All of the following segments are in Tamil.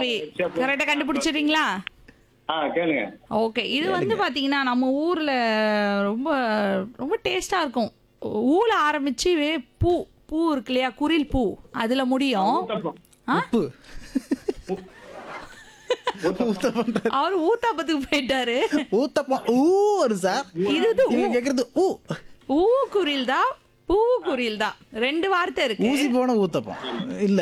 கரெக்டா கண்டுபிடிச்சிடுறீங்களா ஆ கேளுங்க ஓகே இது வந்து பாத்தீங்கன்னா நம்ம ஊர்ல ரொம்ப ரொம்ப டேஸ்டா இருக்கும் ஊல ஆரம்பிச்சு பூ பூ இருக்கு இல்லையா குரில் பூ அதுல முடியும் ஊத்தப்பம். ஆ? உப்பு ஊத்தப்பம் அவர் ஊத்தாப்பத்துக்கு போயிட்டாரு ஊத்தப்பம் ஊ வரும் சார் இது வந்து ஊ. நீங்க கேக்குறது ஊ ஊ குரில் தான் பூ குரில் தான் ரெண்டு வார்த்தை இருக்கு ஊசி போன ஊத்தப்பம் இல்ல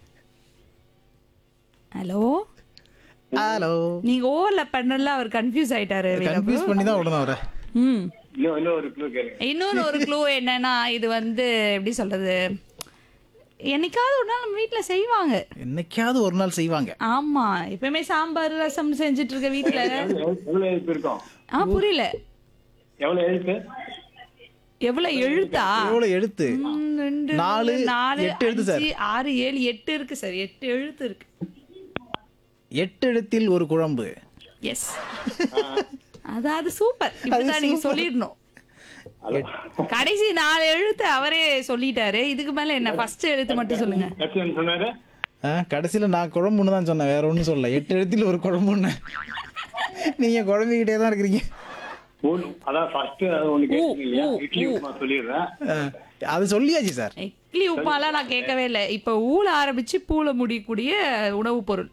ஹலோ ஹலோ நீங்க ஓல பண்ணல அவர் கன்ஃபியூஸ் ஆயிட்டாரு வீரப்பு. கன்ஃபியூஸ் பண்ணி தான் விடணும் அவரை ம் இன்னும் இன்னும் ஒரு க்ளூ கேளுங்க இன்னொரு ஒரு க்ளூ என்னன்னா இது வந்து எப்படி சொல்றது என்னைக்காவது ஒரு நாள் நம்ம வீட்ல செய்வாங்க என்னைக்காவது ஒரு நாள் செய்வாங்க ஆமா எப்பவுமே சாம்பார் ரசம் செஞ்சுட்டு இருக்க வீட்ல எவ்வளவு எவ்வளவு எழுத்து இருக்கும் ஆ புரியல எவ்வளவு எழுத்து எவ்வளவு எழுத்தா எவ்வளவு எழுத்து ம், ரெண்டு, நாலு, நாலு எட்டு எழுத்து சார். அஞ்சு, ஆறு ஏழு எட்டு இருக்கு சார் எட்டு எழுத்து இருக்கு எட்டு எழுத்தில் ஒரு குழம்பு எஸ் அதாவது சூப்பர் இப்படிதான் நீங்க சொல்லிடணும் கடைசி நாலு எழுத்து அவரே சொல்லிட்டாரு இதுக்கு மேல என்ன ஃபர்ஸ்ட் எழுத்து மட்டும் சொல்லுங்க கட்சி சொன்னாரு ஆ, கடைசியில நான் குழம்புன்னு தான் சொன்னேன் வேற ஒன்றும் சொல்லல எட்டு எழுத்தில் ஒரு குழம்புன்னு நீங்க குழம்பிக்கிட்டே தான் இருக்கிறீங்க ஊன் அதான் ஃபர்ஸ்ட் ஒண்ணு கேட்டீங்க இல்லையா ஊ, இட்லி உப்புமா சொல்லிடுறேன் ஆ, அது சொல்லியாச்சு சார் இட்லி உப்புமாலாம் நான் கேட்கவே இல்லை இப்ப ஊல ஆரம்பிச்சு பூல முடியக்கூடிய உணவுப் பொருள்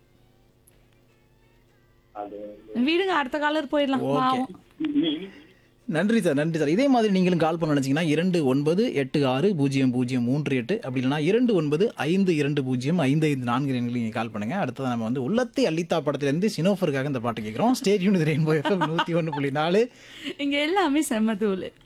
அது விடுங்க அடுத்த காலர் போயிடலாம் Okay. பாவம். நீ- நன்றி சார் நன்றி சார் இதே மாதிரி நீங்களும் கால் பண்ண நினைச்சீங்கன்னா இரண்டு ஒன்பது எட்டு ஆறு பூஜ்ஜியம் பூஜ்ஜியம் மூன்று எட்டு அப்படி இல்லைன்னா இரண்டு ஒன்பது ஐந்து இரண்டு பூஜ்ஜியம் ஐந்து ஐந்து நான்கு எண்களுக்கு நீங்கள் கால் பண்ணுங்க அடுத்தது நம்ம வந்து உள்ளத்தை அள்ளித்தா படத்துலேருந்து சினோஃபருக்காக இந்த பாட்டு கேட்குறோம் ஸ்டேட் யூனிட் ரெயின்போ எஃப்எம் நூற்றி ஒன்று புள்ளி நாலு இங்க எல்லாமே செம்ம தூள்